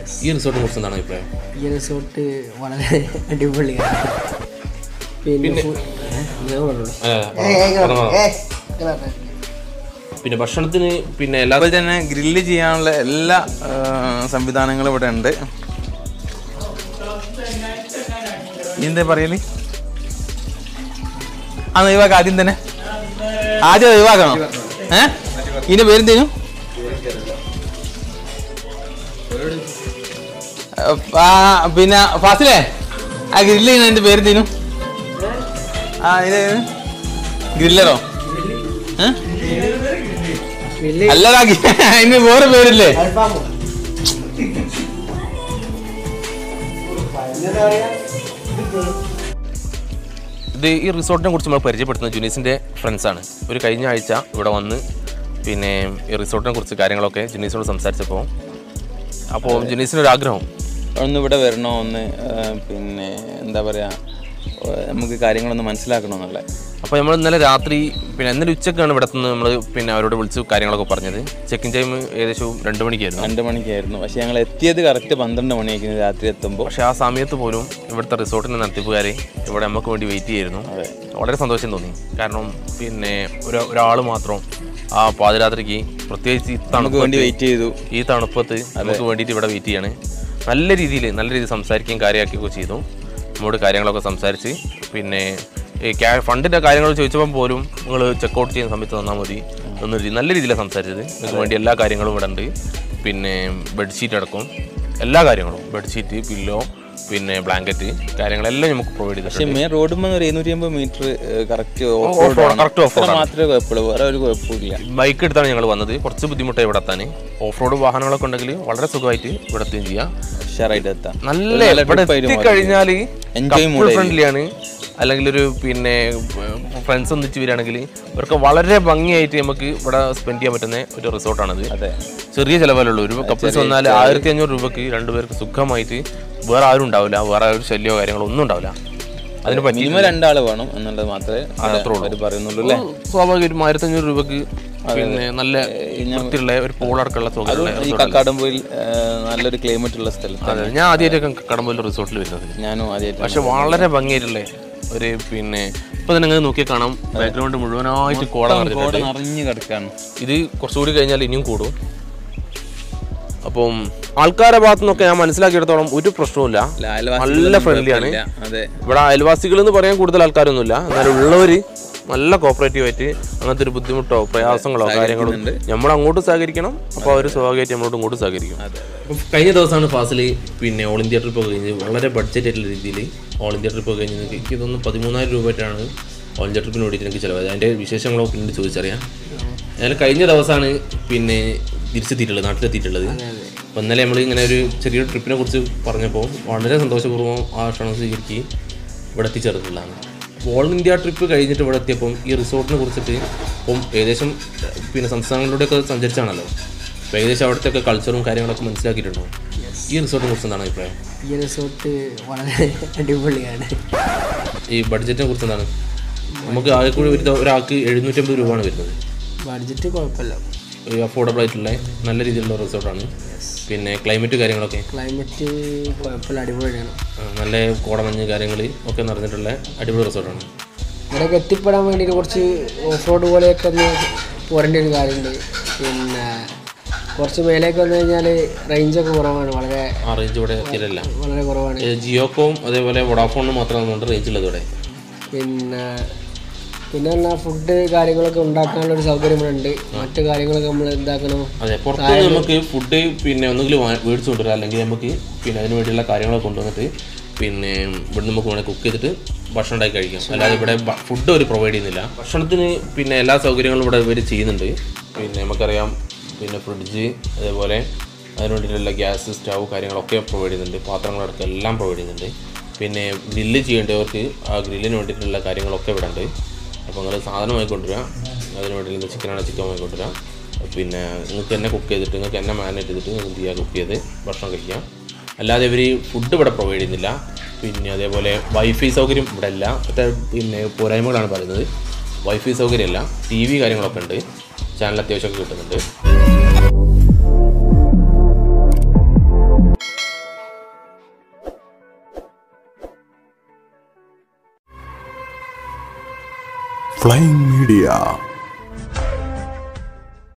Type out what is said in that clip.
ഈ റിസോർട്ടിനെ കുറിച്ച് എന്താണ് അഭിപ്രായം ഈ റിസോർട്ട് വളരെ അടിപൊളിയാണ് പിന്നെ ഫു- ഏ? ഞാൻ പറഞ്ഞോളൂ. പിന്നെ ഭക്ഷണത്തിന് പിന്നെ എല്ലാ അതുപോലെ തന്നെ ഗ്രില്ല് ചെയ്യാനുള്ള എല്ലാ ആ, സംവിധാനങ്ങളും ഇവിടെ ഉണ്ട് എന്താ പറയല് ആ ഒഴിവാക്കാം ആദ്യം തന്നെ ആദ്യം ഒഴിവാക്കണം ഏ ഇതിന്റെ പേരെന്തേനു ആ, പിന്നെ ഫാസിലേ ആ ഗ്രില്ല് ചെയ്യുന്നതിന്റെ പേരെന്തേനു ആ ഇത് ഗ്രില്ലറോ ഏ വലിയ അല്ലടാ അതിന് വേറെ പേരില്ലേ ഇത് ഈ റിസോർട്ടിനെ കുറിച്ച് നമ്മൾ പരിചയപ്പെടുത്തുന്നത് ജുനീസിൻ്റെ ഫ്രണ്ട്സാണ് ഒരു കഴിഞ്ഞ ആഴ്ച ഇവിടെ വന്ന് പിന്നെ ഈ റിസോർട്ടിനെ കുറിച്ച് കാര്യങ്ങളൊക്കെ ജുനീസിനോട് സംസാരിച്ചപ്പോൾ അപ്പോൾ ജുനീസിനൊരു ആഗ്രഹം ഒന്ന് ഇവിടെ വരണോ ഒന്ന് ആ, പിന്നെ എന്താ പറയാ ആ, നമുക്ക് കാര്യങ്ങളൊന്ന് മനസ്സിലാക്കണമെന്നുള്ള അപ്പോൾ നമ്മൾ ഇന്നലെ രാത്രി പിന്നെ ഇന്നലെ ഉച്ചക്കാണ് ഇവിടെ നിന്ന് നമ്മൾ പിന്നെ അവരോട് വിളിച്ച് കാര്യങ്ങളൊക്കെ പറഞ്ഞത് ചെക്കിംഗ് ടൈം ഏകദേശം രണ്ട് മണിക്കായിരുന്നു രണ്ട് മണിക്കായിരുന്നു പക്ഷെ ഞങ്ങൾ എത്തിയത് കറക്റ്റ് പന്ത്രണ്ട് മണിയായിരുന്നു രാത്രി എത്തുമ്പോൾ പക്ഷേ ആ സമയത്ത് പോലും ഇവിടുത്തെ റിസോർട്ടിൻ്റെ നടത്തിപ്പുകാർ ഇവിടെ നമുക്ക് വേണ്ടി വെയിറ്റ് ചെയ്യായിരുന്നു വളരെ സന്തോഷം തോന്നി കാരണം പിന്നെ ഒരു ഒരാൾ മാത്രം ആ പാതിരാത്രിക്ക് പ്രത്യേകിച്ച് ഈ നമുക്ക് വേണ്ടി തണുപ്പത്ത് വെയിറ്റ് ചെയ്തു ഈ തണുപ്പത്ത് നമുക്ക് വേണ്ടിയിട്ട് ഇവിടെ വെയിറ്റ് ചെയ്യാണ് നല്ല രീതിയിൽ നല്ല രീതിയിൽ സംസാരിക്കുകയും കാര്യമാക്കുകയൊക്കെ ചെയ്തു നമ്മോട് കാര്യങ്ങളൊക്കെ സംസാരിച്ച് പിന്നെ ഈ ക്യാ ഫണ്ടിൻ്റെ കാര്യങ്ങൾ ചോദിച്ചപ്പം പോലും നിങ്ങൾ ചെക്കൗട്ട് ചെയ്യുന്ന സമയത്ത് തന്നാൽ മതി ഒന്ന് രീതി- നല്ല രീതിയിലാണ് സംസാരിച്ചത് നിങ്ങൾക്ക് വേണ്ടി എല്ലാ കാര്യങ്ങളും ഇവിടെ ഉണ്ട് പിന്നെ ബെഡ്ഷീറ്റ് അടക്കം എല്ലാ കാര്യങ്ങളും ബെഡ്ഷീറ്റ് പില്ലോ പിന്നെ ബ്ലാങ്കറ്റ് കാര്യങ്ങളെല്ലാം നമുക്ക് പ്രൊവൈഡ് പക്ഷെ ചെയ്തിട്ടുണ്ട് മെയിൻ റോഡിൽ നിന്ന് ഒരു എഴുന്നൂറ്റി അമ്പത് metre correct off off road, road correct off road ആണ്. മാത്രമേ കുഴപ്പമുള്ളൂ വേറെ ഒരു കുഴപ്പമില്ല ബൈക്ക് എടുത്താണ് ഞങ്ങൾ വന്നത് കുറച്ച് ബുദ്ധിമുട്ടായി ഇവിടെ എത്താൻ ഓഫ് റോഡ് വാഹനങ്ങളൊക്കെ ഉണ്ടെങ്കിൽ വളരെ സുഖമായിട്ട് ഇവിടെ എത്തുകയും ചെയ്യാം ഉഷാറായിട്ട് എത്താം നല്ല ഒരു നല്ല ഇവിടെ trip ആയിട്ട് മാറി. എത്തിക്കഴിഞ്ഞാൽ Enjoy mood ആയിരിക്കും. ഫ്രണ്ട്ലി ആണ് അല്ലെങ്കിൽ ഒരു പിന്നെ ഫ്രണ്ട്സ് ഒന്നിച്ച് വരികയാണെങ്കിൽ ഇവർക്ക് വളരെ ഭംഗിയായിട്ട് നമുക്ക് ഇവിടെ സ്പെൻഡ് ചെയ്യാൻ പറ്റുന്ന ഒരു റിസോർട്ടാണത് അതെ ചെറിയ ചിലവിലുള്ളൂ ഒരു കപ്പിൾസ് വന്നാൽ ആയിരത്തി അഞ്ഞൂറ് രൂപക്ക് രണ്ടുപേർക്ക് സുഖമായിട്ട് വേറെ ആരും ഉണ്ടാവില്ല വേറെ ഒരു ശല്യമോ കാര്യങ്ങളോ ഒന്നും ഉണ്ടാവില്ല അതിന് പറ്റി മിനിമം രണ്ടാൾ വേണം എന്നുള്ളത് മാത്രമേ അത്രേ ഉള്ളൂ. അവർ പറയുന്നുള്ളൂ അല്ലേ സ്വാഭാവികമായിട്ടും ആയിരത്തി അഞ്ഞൂറ് രൂപക്ക് പിന്നെ നല്ല വൃത്തിയുള്ള ഒരു പൂളടക്കമുള്ള സുഖമുള്ള ഈ കക്കാടംപോയിൽ ആ, നല്ലൊരു ക്ലൈമറ്റ് ഉള്ള സ്ഥലത്താണ് അതെ ഞാൻ ആദ്യമായിട്ടൊക്കെ കടമ്പൂർ റിസോർട്ടിൽ വരുന്നത് ഞാനും ആദ്യമായിട്ട് പക്ഷെ വളരെ ഭംഗിയായിട്ടുള്ള ഒരു പിന്നെ ഇപ്പൊ തന്നെ നിങ്ങൾ നോക്കിയാൽ കാണാം ബാക്ക്ഗ്രൗണ്ട് മുഴുവനായിട്ട് കോട കോട നിറഞ്ഞിട്ടുണ്ട് നിറഞ്ഞു കിടക്കാണ് ഇത് കുറച്ചുകൂടി കഴിഞ്ഞാൽ ഇനിയും കൂടും അപ്പം ആൾക്കാരുടെ ഭാഗത്തു നിന്നൊക്കെ ഞാൻ മനസ്സിലാക്കിയെടുത്തോളം ഒരു പ്രശ്നവുമില്ല നല്ല ഫ്രണ്ട്ലിയാണ് അതെ ഇവിടെ അയൽവാസികൾ എന്ന് പറയാൻ കൂടുതൽ ആൾക്കാരൊന്നുമില്ല എന്നാലും ഉള്ളവര് നല്ല കോപ്പറേറ്റീവ് ആയിട്ട് അങ്ങനത്തെ ഒരു ബുദ്ധിമുട്ടോ പ്രയാസങ്ങളോ കാര്യങ്ങളോ നമ്മൾ അങ്ങോട്ട് സഹകരിക്കണം അപ്പോൾ അവർ സ്വാഭാവികമായിട്ട് നമ്മളോട് ഇങ്ങോട്ട് സഹകരിക്കും കഴിഞ്ഞ ദിവസമാണ് ഫാസിൽ പിന്നെ ഓൾ ഇന്ത്യ ട്രിപ്പ് ഒക്കെ കഴിഞ്ഞ് വളരെ ബഡ്ജറ്റ് ആയിട്ടുള്ള രീതിയിൽ ഓൾ ഇന്ത്യ ട്രിപ്പ് ഒക്കെ കഴിഞ്ഞ് എനിക്ക് എനിക്ക് തോന്നുന്നു പതിമൂന്നായിരം രൂപയായിട്ടാണ് ഓൾ ഇന്ത്യ ട്രിപ്പിന് വേണ്ടിയിട്ട് എനിക്ക് ചിലവായത് അതിൻ്റെ വിശേഷങ്ങളോ പിന്നീട് ചോദിച്ചറിയാം ഞാൻ കഴിഞ്ഞ ദിവസമാണ് പിന്നെ തിരിച്ചെത്തിയിട്ടുള്ളത് നാട്ടിലെത്തിയിട്ടുള്ളത് അപ്പോൾ ഇന്നലെ നമ്മൾ ഇങ്ങനെ ഒരു ചെറിയൊരു ട്രിപ്പിനെ കുറിച്ച് പറഞ്ഞപ്പോൾ വളരെ സന്തോഷപൂർവ്വം ആ ക്ഷണം സ്വീകരിക്കുകയും ഇവിടെ എത്തിച്ചേർന്നിട്ടുള്ളതാണ് അപ്പോൾ ഓൾ ഇന്ത്യ ട്രിപ്പ് കഴിഞ്ഞിട്ട് ഇവിടെ എത്തിയപ്പം ഈ റിസോർട്ടിനെ കുറിച്ചിട്ട് ഇപ്പം ഏകദേശം ഏഹ്, പിന്നെ സംസ്ഥാനങ്ങളിലൂടെയൊക്കെ സഞ്ചരിച്ചാണല്ലോ അപ്പോൾ ഏകദേശം അവിടുത്തെ കൾച്ചറും കാര്യങ്ങളൊക്കെ മനസ്സിലാക്കിയിട്ടുണ്ടോ ഈ റിസോർട്ടിനെ കുറിച്ച് എന്താണ് അഭിപ്രായം ഈ റിസോർട്ട് വളരെ അടിപൊളിയാണ് ഈ ബഡ്ജറ്റിനെ കുറിച്ച് എന്താണ് നമുക്ക് ആകെ കൂടി ഒരു ദ- ഒരാൾക്ക് എഴുന്നൂറ്റമ്പത് രൂപയാണ് വരുന്നത് ബഡ്ജറ്റ് കുഴപ്പമില്ല ഒരു അഫോർഡബിൾ ആയിട്ടുള്ള നല്ല രീതിയിലുള്ള റിസോർട്ടാണ് പിന്നെ ക്ലൈമറ്റ് കാര്യങ്ങളൊക്കെ ക്ലൈമറ്റ് കുഴപ്പമില്ല അടിപൊളിയാണ് ആ, നല്ല കോടമഞ്ഞ് കാര്യങ്ങൾ ഒക്കെ നിറഞ്ഞിട്ടുള്ള അടിപൊളി റിസോർട്ടാണ് ഇവിടെയൊക്കെ എത്തിപ്പെടാൻ വേണ്ടിയിട്ട് കുറച്ച് ഓഫ് റോഡ് പോലെയൊക്കെ ഒന്ന് പോരേണ്ട ഒരു കാര്യമുണ്ട് പിന്നെ കുറച്ച് മേലേക്ക് വന്നു കഴിഞ്ഞാൽ റേഞ്ചൊക്കെ കുറവാണ് വളരെ ആ റേഞ്ച് ഇവിടെ എത്തിയില്ല വളരെ കുറവാണ് ജിയോക്കോം അതേപോലെ വൊഡാഫോണിനും മാത്രമാണ് റേഞ്ച് ഉള്ളത് ഇവിടെ പിന്നെ പിന്നെ പറഞ്ഞാൽ ഫുഡ് കാര്യങ്ങളൊക്കെ ഉണ്ടാക്കാനുള്ള ഒരു സൗകര്യം ഇവിടെ ഉണ്ട് മറ്റു കാര്യങ്ങളൊക്കെ നമ്മൾ എന്താക്കണം അതെ പുറത്തുനിന്ന് നമുക്ക് ഫുഡ് പിന്നെ ഒന്നുകിൽ മേടിച്ചു കൊണ്ടുവരാം അല്ലെങ്കിൽ നമുക്ക് പിന്നെ അതിന് വേണ്ടിയുള്ള കാര്യങ്ങളൊക്കെ കൊണ്ടുവന്നിട്ട് പിന്നെ ഇവിടെ നമുക്ക് വേണമെങ്കിൽ കുക്ക് ചെയ്തിട്ട് ഭക്ഷണം ഉണ്ടാക്കി കഴിക്കാം അല്ലാതെ ഇവിടെ ഫുഡ് അവർ പ്രൊവൈഡ് ചെയ്യുന്നില്ല ഭക്ഷണത്തിന് പിന്നെ എല്ലാ സൗകര്യങ്ങളും ഇവിടെ ഇവർ ചെയ്യുന്നുണ്ട് പിന്നെ നമുക്കറിയാം പിന്നെ ഫ്രിഡ്ജ് അതേപോലെ അതിന് വേണ്ടിയിട്ടുള്ള ഗ്യാസ് സ്റ്റൗ കാര്യങ്ങളൊക്കെ പ്രൊവൈഡ് ചെയ്യുന്നുണ്ട് പാത്രങ്ങളടക്കം എല്ലാം പ്രൊവൈഡ് ചെയ്യുന്നുണ്ട് പിന്നെ ഗ്രില്ല് ചെയ്യേണ്ടവർക്ക് ആ ഗ്രില്ലിന് വേണ്ടിയിട്ടുള്ള കാര്യങ്ങളൊക്കെ ഇവിടെ ഉണ്ട് അപ്പോൾ നിങ്ങൾ സാധനം വാങ്ങിക്കൊണ്ടുവരിക അതിന് വേണ്ടിയിട്ടുള്ള ചിക്കനാണ് ചിക്കൻ വാങ്ങിക്കൊണ്ടുവരിക പിന്നെ നിങ്ങൾക്ക് തന്നെ കുക്ക് ചെയ്തിട്ട് നിങ്ങൾക്ക് തന്നെ മാരിനേറ്റ് ചെയ്തിട്ട് നിങ്ങൾക്ക് എന്ത് ചെയ്യുക കുക്ക് ചെയ്ത് ഭക്ഷണം കഴിക്കാം അല്ലാതെ ഇവർ ഫുഡ് ഇവിടെ പ്രൊവൈഡ് ചെയ്യുന്നില്ല പിന്നെ അതേപോലെ വൈഫൈ സൗകര്യം ഇവിടെ ഇല്ല മറ്റേ പിന്നെ പോരായ്മകളാണ് പറയുന്നത് വൈഫൈ സൗകര്യമല്ല ടി വി കാര്യങ്ങളൊക്കെ ഉണ്ട് ചാനൽ അത്യാവശ്യമൊക്കെ കിട്ടുന്നുണ്ട് Flying Media